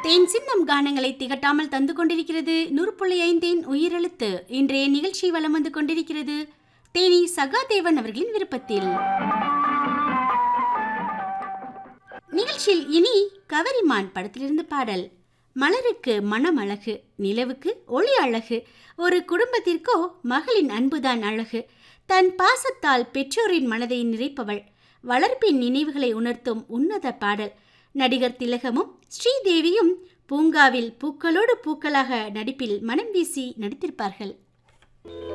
தேன் சின்னம் கானங்களை திகட்டாமல் தந்து கொண்டிருக்கிறது நூறு புள்ளி ஐந்தின் உயிரெழுத்து இன்றைய நிகழ்ச்சி வலம் வந்து கொண்டிருக்கிறது தேனி சகாதேவன் அவர்களின் விருப்பத்தில் நிகழ்ச்சியில் இனி கவரிமான் படத்திலிருந்து பாடல் மலருக்கு மனம் அழகு நிலவுக்கு ஒளி அழகு ஒரு குடும்பத்திற்கோ மகளின் அன்புதான் அழகு தன் பாசத்தால் பெற்றோரின் மனதை நிறைப்பவள் வளர்ப்பின் நினைவுகளை உணர்த்தும் உன்னத பாடல் நடிகர் திலகமும் ஸ்ரீதேவியும் பூங்காவில் பூக்களோடு பூக்களாக நடிப்பில் மனம் வீசி நடித்திருப்பார்கள்